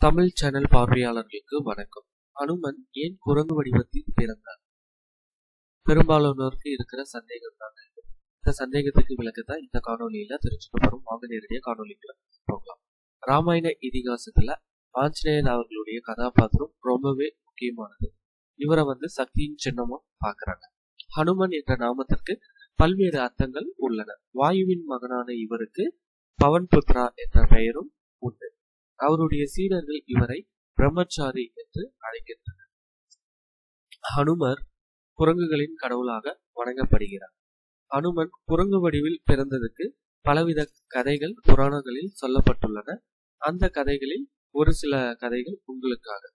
Tamil channel பார்வையாளர்களுக்கு வணக்கம் அனுமன் ஏன் குரங்கு வடிவத்தில் பிறந்தார் பெரும்பாலானோருக்கு இருக்கிற சந்தேகம் தாங்க இது இந்த சந்தேகத்துக்கு விளக்கத்தான் இந்த காணொலியில தெரிஞ்சுக்க போறோம் வாங்க நேரடியா காணொலிக்குள்ள போகலாம் ராமாயண இதிகாசத்துல ஆஞ்சநேயர் அவர்களுடைய கதாபாத்திரம் ரொம்பவே முக்கியமானது இவரை வந்து சக்தியின் சின்னமா பாக்குறாங்க ஹனுமன் என்ற நாமத்திற்கு பல்வேறு அர்த்தங்கள் உள்ளன வாயுவின் மகனான இவருக்கு பவன் புத்ரா என்ற பெயரும் உண்டு அவருடைய சீடர்கள் இவரை பிரம்மச்சாரி என்று அழைக்கின்றனர் ஹனுமர் குரங்குகளின் கடவுளாக வணங்கப்படுகிறார் ஹனுமன் குரங்கு வடிவில் பிறந்ததுக்கு பலவித கதைகள் புராணங்களில் சொல்லப்பட்டுள்ளன அந்த கதைகளில் ஒரு சில கதைகள் உங்களுக்காக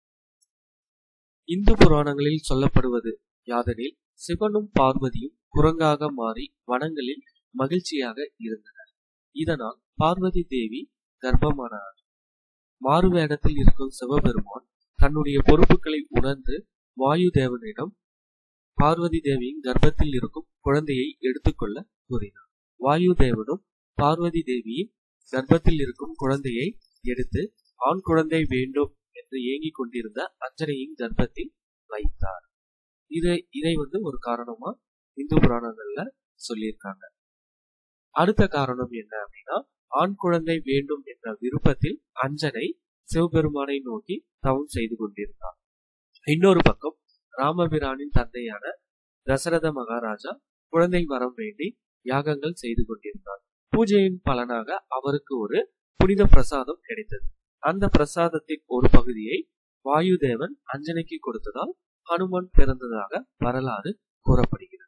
இந்து புராணங்களில் சொல்லப்படுவது யாதெனில் சிவனும் பார்வதியும் குரங்காக மாறி வனங்களில் மகிழ்ச்சியாக இருந்தனர் இதனால் பார்வதி தேவி கர்ப்பமானார் மாறுவேடத்தில் இருக்கும் சிவபெருமான் தன்னுடைய பொறுப்புகளை உணர்ந்து வாயு தேவனிடம் பார்வதி தேவியின் கர்ப்பத்தில் இருக்கும் குழந்தையை எடுத்துக்கொள்ள கூறினார் வாயு தேவனும் பார்வதி தேவியின் கர்ப்பத்தில் இருக்கும் குழந்தையை எடுத்து ஆண் குழந்தை வேண்டும் என்று ஏங்கிக் கொண்டிருந்த அஞ்சனையின் கர்ப்பத்தில் வைத்தார் இதை இதை வந்து ஒரு காரணமா இந்து புராணங்கள்ல சொல்லியிருக்காங்க அடுத்த காரணம் என்ன அப்படின்னா ஆண் குழந்தை வேண்டும் என்ற விருப்பத்தில் அஞ்சனை சிவபெருமானை நோக்கி தவம் செய்து கொண்டிருந்தார் இன்னொரு பக்கம் ராமபிரானின் தந்தையான தசரத மகாராஜா குழந்தை வரம் வேண்டி யாகங்கள் செய்து கொண்டிருந்தார் பூஜையின் பலனாக அவருக்கு ஒரு புனித பிரசாதம் கிடைத்தது அந்த பிரசாதத்தின் ஒரு பகுதியை வாயுதேவன் அஞ்சனைக்கு கொடுத்ததால் ஹனுமான் பிறந்ததாக வரலாறு கூறப்படுகிறது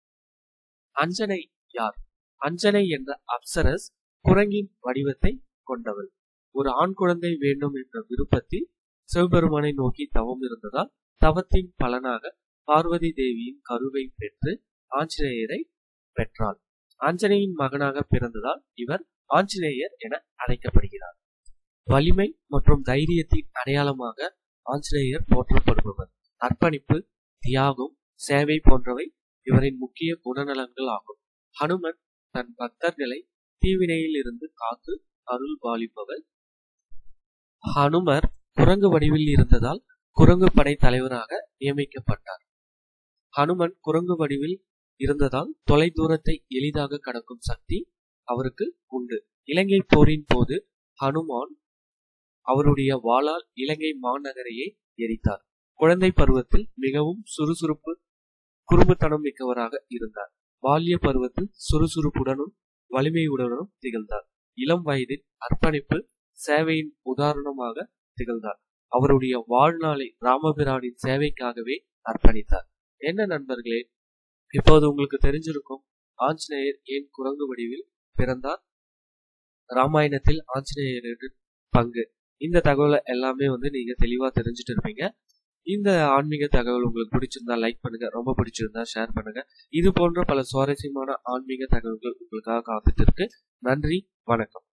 அஞ்சனை யார் அஞ்சனை என்ற அப்சரஸ் குரங்கின் வடிவத்தை கொண்டவள் ஒரு ஆண் குழந்தை வேண்டும் என்ற விருப்பத்தில் சிவபெருமானை நோக்கி தவம் இருந்ததால் தவத்தின் பலனாக பார்வதி தேவியின் கருவை பெற்று ஆஞ்சநேயரை பெற்றாள் ஆஞ்சநேயின் மகனாக பிறந்ததால் இவர் ஆஞ்சநேயர் என அழைக்கப்படுகிறார் வலிமை மற்றும் தைரியத்தின் அடையாளமாக ஆஞ்சநேயர் போற்றப்படுபவர் அர்ப்பணிப்பு தியாகம் சேவை போன்றவை இவரின் முக்கிய குணநலன்கள் ஆகும் ஹனுமன் தன் பக்தர்களை தீவினையில் இருந்து காத்து அருள் பாலிப்பவர் ஹனுமர் குரங்கு வடிவில் இருந்ததால் குரங்கு படை தலைவராக நியமிக்கப்பட்டார் ஹனுமன் குரங்கு வடிவில் இருந்ததால் தொலை தூரத்தை எளிதாக கடக்கும் சக்தி அவருக்கு உண்டு இலங்கை போரின் போது ஹனுமான் அவருடைய வாளால் இலங்கை மாநகரையே எரித்தார் குழந்தை பருவத்தில் மிகவும் சுறுசுறுப்பு குறும்புத்தனம் மிக்கவராக இருந்தார் பால்ய பருவத்தில் சுறுசுறுப்புடனும் வலிமையுடனும் திகழ்ந்தார் இளம் வயதில் அர்ப்பணிப்பு சேவையின் உதாரணமாக திகழ்ந்தார் அவருடைய வாழ்நாளை ராமபிரானின் சேவைக்காகவே அர்ப்பணித்தார் என்ன நண்பர்களே இப்போது உங்களுக்கு தெரிஞ்சிருக்கும் ஆஞ்சநேயர் ஏன் குரங்கு வடிவில் பிறந்தார் ராமாயணத்தில் ஆஞ்சநேயரின் பங்கு இந்த தகவலை எல்லாமே வந்து நீங்க தெளிவா தெரிஞ்சுட்டு இருப்பீங்க இந்த ஆன்மீக தகவல் உங்களுக்கு பிடிச்சிருந்தா லைக் பண்ணுங்க ரொம்ப பிடிச்சிருந்தா ஷேர் பண்ணுங்க இது போன்ற பல சுவாரஸ்யமான ஆன்மீக தகவல்கள் உங்களுக்காக காத்துட்டு இருக்கு நன்றி வணக்கம்